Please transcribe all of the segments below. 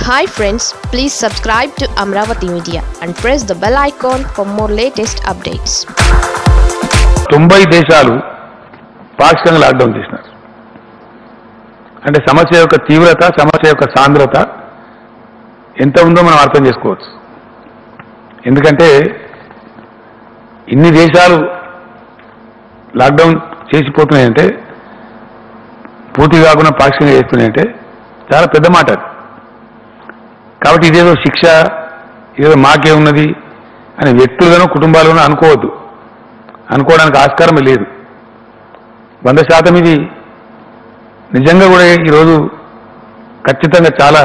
hi friends please subscribe to Amaravati media and press the bell icon for more latest updates తొంభై దేశాలు పాక్షికంగా lockdown చేసినారు అంటే సమస్య యొక్క తీవ్రత సమస్య యొక్క సాంద్రత ఎంత ఉందో మనం అర్థం చేసుకోవచ్చు ఎందుకంటే ఇన్ని దేశాలు లాక్డౌన్ చేసిపోతున్నాయంటే పూర్తి కాకుండా పాక్షికంగా చేస్తున్నాయంటే చాలా పెద్ద మాట అది కాబట్టి ఇదేదో శిక్ష ఇదేదో మాకే ఉన్నది అని వ్యక్తులుగానో కుటుంబాలుగానో అనుకోవద్దు అనుకోవడానికి ఆస్కారం లేదు వంద శాతం ఇది నిజంగా కూడా ఈరోజు ఖచ్చితంగా చాలా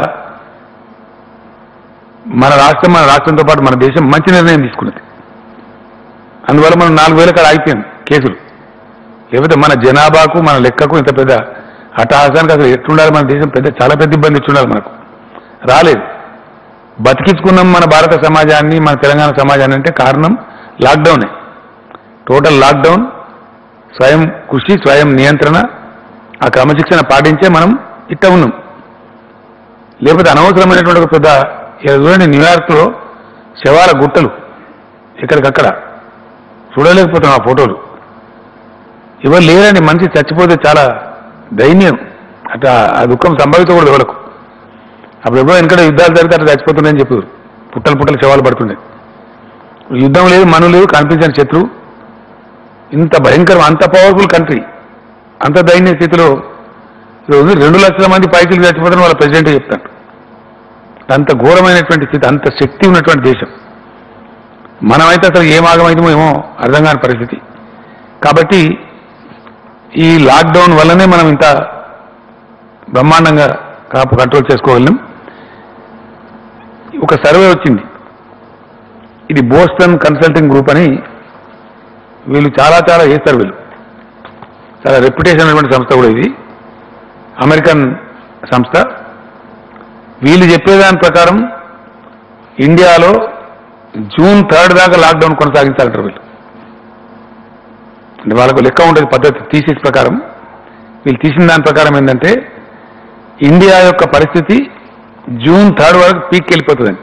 మన రాష్ట్రం మన రాష్ట్రంతో పాటు మన దేశం మంచి నిర్ణయం తీసుకున్నది అందువల్ల మనం నాలుగు వేల కాడ ఆగిపోయింది కేసులు లేకపోతే మన జనాభాకు మన లెక్కకు ఇంత పెద్ద హఠాసానికి అసలు ఎట్లుండాలి మన దేశం పెద్ద చాలా పెద్ద ఇబ్బంది ఇచ్చుండాలి మనకు రాలేదు బతికించుకున్నాం మన భారత సమాజాన్ని మన తెలంగాణ సమాజాన్ని అంటే కారణం లాక్డౌనే టోటల్ లాక్డౌన్ స్వయం కృషి స్వయం నియంత్రణ ఆ క్రమశిక్షణ పాటించే మనం ఇట్ట ఉన్నాం లేకపోతే అనవసరమైనటువంటి ఒక పెద్ద ఇలా చూడండి న్యూయార్క్లో శవాల గుట్టలు ఎక్కడికక్కడ చూడలేకపోతున్నాం ఆ ఫోటోలు ఎవరు లేరండి మనిషి చచ్చిపోతే చాలా దైన్యం అట్లా ఆ దుఃఖం సంభవించకూడదు ఎవరికి అప్పుడు ఎప్పుడో వెనకడ యుద్ధాలు జరిగితే అట్లా చచ్చిపోతున్నాయని చెప్పారు పుట్టలు పుట్టలు శవాలు పడుతుండే యుద్ధం లేదు మను లేదు కనిపించని శత్రువు ఇంత భయంకరం అంత పవర్ఫుల్ కంట్రీ అంత దైన్య స్థితిలో ఈరోజు రెండు లక్షల మంది పైసలు చచ్చిపోతారని వాళ్ళ ప్రెసిడెంట్ చెప్తారు అంత ఘోరమైనటువంటి స్థితి అంత శక్తి ఉన్నటువంటి దేశం మనమైతే అసలు ఏం ఆగమైందో ఏమో అర్థం కాని పరిస్థితి కాబట్టి ఈ లాక్డౌన్ వల్లనే మనం ఇంత బ్రహ్మాండంగా కాపు కంట్రోల్ చేసుకోగలం ఒక సర్వే వచ్చింది ఇది బోస్టన్ కన్సల్టింగ్ గ్రూప్ అని వీళ్ళు చాలా చాలా చేస్తారు వీళ్ళు చాలా రెప్యుటేషన్ అయినటువంటి సంస్థ కూడా ఇది అమెరికన్ సంస్థ వీళ్ళు చెప్పేదాని ప్రకారం ఇండియాలో జూన్ థర్డ్ దాకా లాక్డౌన్ కొనసాగించాలంటారు వీళ్ళు అంటే వాళ్ళకు లెక్క ఉంటుంది పద్ధతి థీసిస్ ప్రకారం వీళ్ళు తీసిన దాని ప్రకారం ఏంటంటే ఇండియా యొక్క పరిస్థితి జూన్ థర్డ్ వరకు పీక్ వెళ్ళిపోతుందని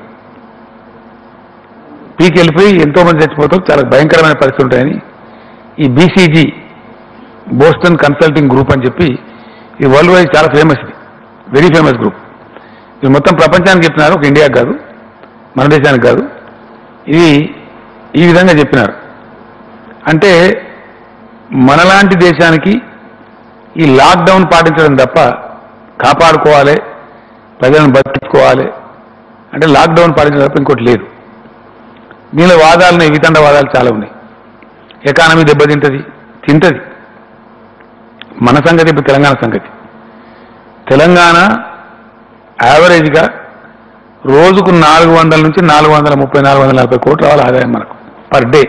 పీక్ వెళ్ళిపోయి ఎంతో మంది చచ్చిపోతారు చాలా భయంకరమైన పరిస్థితులు ఉంటాయని ఈ బీసీజీ బోస్టన్ కన్సల్టింగ్ గ్రూప్ అని చెప్పి ఇది వరల్డ్ వైడ్ చాలా ఫేమస్ ఇది వెరీ ఫేమస్ గ్రూప్ ఇది మొత్తం ప్రపంచానికి చెప్పినారు ఒక ఇండియాకి కాదు మన దేశానికి కాదు ఇది ఈ విధంగా చెప్పినారు అంటే మనలాంటి దేశానికి ఈ లాక్డౌన్ పాటించడం తప్ప కాపాడుకోవాలి ప్రజలను బతికించుకోవాలి అంటే లాక్డౌన్ పాటించడం తప్ప ఇంకోటి లేదు దీనిలో వాదాలు వితండ వాదాలు చాలా ఉన్నాయి ఎకానమీ దెబ్బతింటది తింటది మన సంగతి ఇప్పుడు తెలంగాణ సంగతి తెలంగాణ యావరేజ్గా రోజుకు నాలుగు వందల నుంచి నాలుగు వందల ముప్పై నాలుగు వందల నలభై కోట్ల రావాలి ఆదాయం మనకు పర్ డే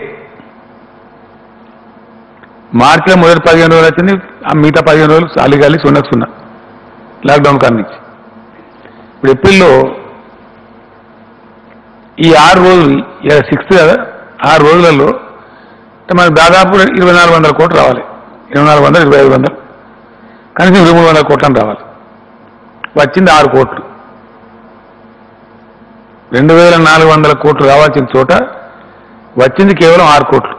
మార్చిలో మొదటి పదిహేను రోజులు వచ్చింది ఆ మిగతా పదిహేను రోజులు సాలిగాలి సున్నకు సున్నా లాక్డౌన్ కాడ నుంచి ఇప్పుడు ఏప్రిల్లో ఈ ఆరు రోజులు సిక్స్త్ కదా ఆరు రోజులలో అంటే మనకు దాదాపు ఇరవై నాలుగు వందల కోట్లు రావాలి ఇరవై నాలుగు వందలు ఇరవై ఐదు వందలు కనీసం ఇరవై మూడు వందల కోట్లని రావాలి వచ్చింది ఆరు కోట్లు రెండు వేల నాలుగు వందల కోట్లు రావాల్సిన చోట వచ్చింది కేవలం ఆరు కోట్లు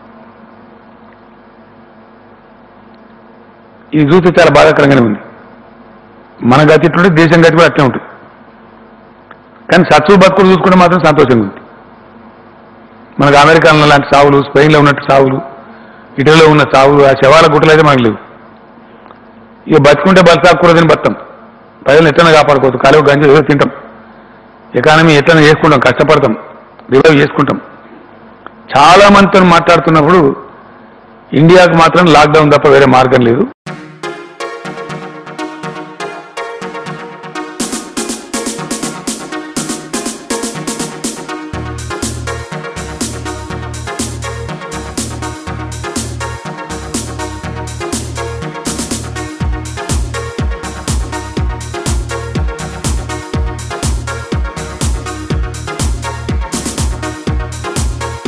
ఇది చూస్తే చాలా బాధాకరంగానే ఉంది మన గతి ఇట్లుంటే దేశం గతి కూడా అట్లే ఉంటుంది కానీ సత్సు బతుకులు చూసుకుంటే మాత్రం సంతోషంగా ఉంది మనకు అమెరికాలో లాంటి సావులు స్పెయిన్లో ఉన్నట్టు సావులు ఇటలీలో ఉన్న సావులు ఆ శవాల గుట్టలు అయితే మనకు లేవు ఇక బతుకుంటే బతకాకు కూడా తిని బతాం ప్రజలను ఎట్లనే కాపాడుకోవచ్చు కాలువ గంజి ఏదో తింటాం ఎకానమీ ఎట్లనే చేసుకుంటాం కష్టపడతాం రివైవ్ చేసుకుంటాం చాలా మందితో మాట్లాడుతున్నప్పుడు ఇండియాకు మాత్రం లాక్డౌన్ తప్ప వేరే మార్గం లేదు